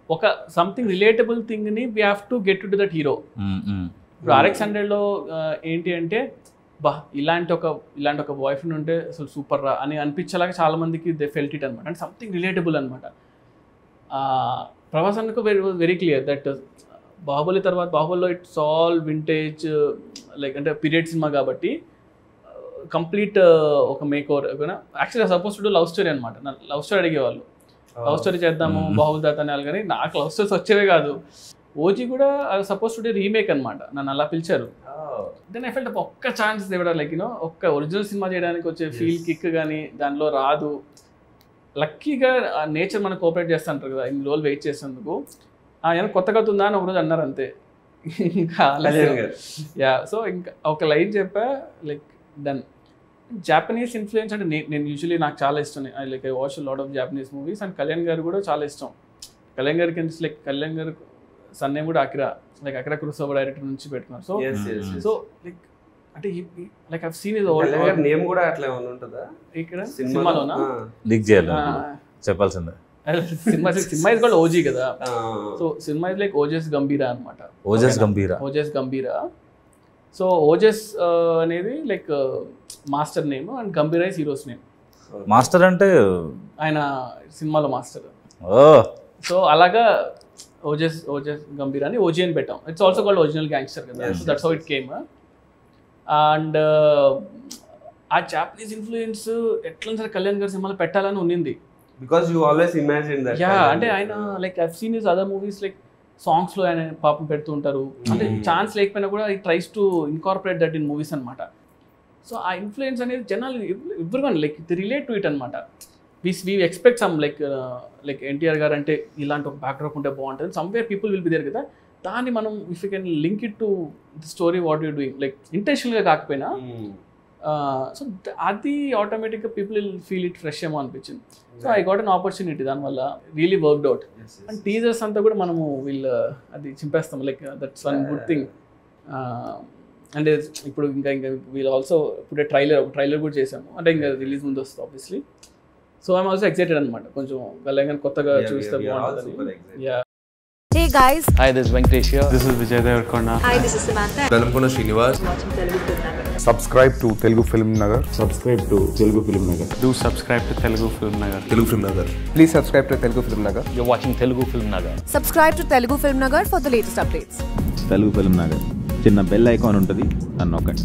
ఒక something relatable థింగ్ని we have to get to that hero hmm, hmm. ఇప్పుడు RX హండ్రెడ్లో ఏంటి అంటే బా ఇలాంటి ఒక ఇలాంటి ఒక బాయ్ ఫ్రెండ్ ఉంటే అసలు సూపర్ రా అని అనిపించేలాగా చాలా మందికి దే ఫెల్ట్ ఇట్ అనమాట అంటే సంథింగ్ రిలేటబుల్ అనమాట ప్రభాస్ అన్నకు very very clear that Baahubali తర్వాత బాహుబలిలో ఇట్స్ ఆల్ వింటేజ్ లైక్ అంటే పీరియడ్ సినిమా కాబట్టి కంప్లీట్ ఒక మేక్ ఓవర్ యాక్చువల్గా సపోజ్ టు లవ్ స్టోరీ అనమాట లవ్ స్టోరీ అడిగేవాళ్ళు లవ్ స్టోరీ చేద్దాము Mhm. బాహుబలి దాత అనాలి కానీ నాకు లవ్ స్టోరీస్ వచ్చేవే కాదు ఓజీ కూడా సపోజ్ టు రీమేక్ అనమాట నన్ను అలా పిలిచారు దెన్ ఐ ఫెల్ట్ ఒక్క ఛాన్స్ ఇవ్వడం లైక్ యూనో ఒక్క ఒరిజినల్ సినిమా చేయడానికి వచ్చే ఫీల్ Yes. కిక్ కానీ దానిలో రాదు లక్కీగా నేచర్ మనకు కోఆపరేట్ చేస్తుంటారు కదా ఇన్ని రోజులు వెయిట్ చేసేందుకు ఆయన కొత్తగా ఉందా అని ఒకరోజు అన్నారు అంతే ఇంకా కళ్యాణ్ గారు యా సో ఇంకా ఒక లైన్ చెప్పా లైక్ డన్ జాపనీస్ ఇన్ఫ్లుయెన్స్ అంటే నే- నేను యూజువలీ నాకు చాలా ఇష్టం I like I watch lot of Japanese movies and Kalyan garu కూడా చాలా ఇష్టం కళ్యాణ్ గారికి లైక్ కళ్యాణ్ గారు సన్నే కూడా అకిరా లైక్ అకిరా కురుసోబా డైరెక్టర్ నుంచి పెట్టుకున్నారు so Yes, yes, yes. So like అంటే like I've seen is Kalyan గారి నేమ్ కూడా అట్లా ఏమైనా ఉంటుందా ఇక్కడ సినిమాలో సినిమాలోనా ఆ. లీక్ చేయాలి ఆ, చెప్పాల్సిందే సినిమా సినిమా ఇస్ కూడా ఓజీ కదా ఆ. So cinema is like Ojas Gambhira అనమాట ఓజస్ గంభీర ఓజస్ గంభీరా సో ఓజస్ అనేది like master name and Gambhira is hero's name master అంటే ఆయన సినిమాలో మాస్టర్ ఓ సో అలాగా ఓజస్ ఓజస్ గంభీర్ అని ఓజీ అని పెట్టాం it's also called original gangster కదా Yes, so that's how it came and uh Japanese influence ఎట్లా సరే కళ్యాణ్ గారి సినిమాలో పెట్టాలని ఉన్నింది because you always imagine that yeah అంటే ఆయన like I've seen is other movies like songs లో ఆయన పాపం పెడుతూ ఉంటారు అంటే Mm. ఛాన్స్ లేకపోయినా కూడా he tries to incorporate that in movies అనమాట సో ఆ ఇన్ఫ్లుయెన్స్ అనేది జనాలు ఎవరు లైక్ రిలేట్ టు ఇట్ అనమాట we we expect some like like NTR garu అంటే ఇలాంటి ఒక బ్యాక్డ్రాప్ ఉంటే బాగుంటుంది somewhere people will be there కదా దాన్ని మనం if you can link it to the story what you doing like ఇంటెన్షనల్గా కాకపోయినా సో అది ఆటోమేటిక్గా people will feel it fresh ఏమో అనిపించింది so I got an opportunity దానివల్ల really worked out and teasers అంతా కూడా మనము వీళ్ళు అది చింపేస్తాం like that's one good thing అంటే ఇప్పుడు ఇంకా ఇంకా వీళ్ళు ఆల్సో ఇప్పుడు ట్రైలర్ ఒక ట్రైలర్ కూడా చేసాము అంటే ఇంకా రిలీజ్ ముందు వస్తుంది obviously so I'm also excited అనమాట కొంచెం కళ్యాణ్ కొత్తగా చూస్తే బాగుంటుందని yeah Hey guys, Hi, this is Venkatesh here. This is Vijay Devarkonda. hi, this is Samantha. వెలంపున Srinivas subscribe to Telugu Film Nagar. subscribe to Telugu Film Nagar. Do subscribe to Telugu Film Nagar. Telugu film Nagar Please subscribe to Telugu Film Nagar. You're watching Telugu Film Nagar. Subscribe to Telugu Film Nagar for the latest updates. Telugu film Nagar చిన్న bell icon ఉంటుంది నన్ను నొక్కండి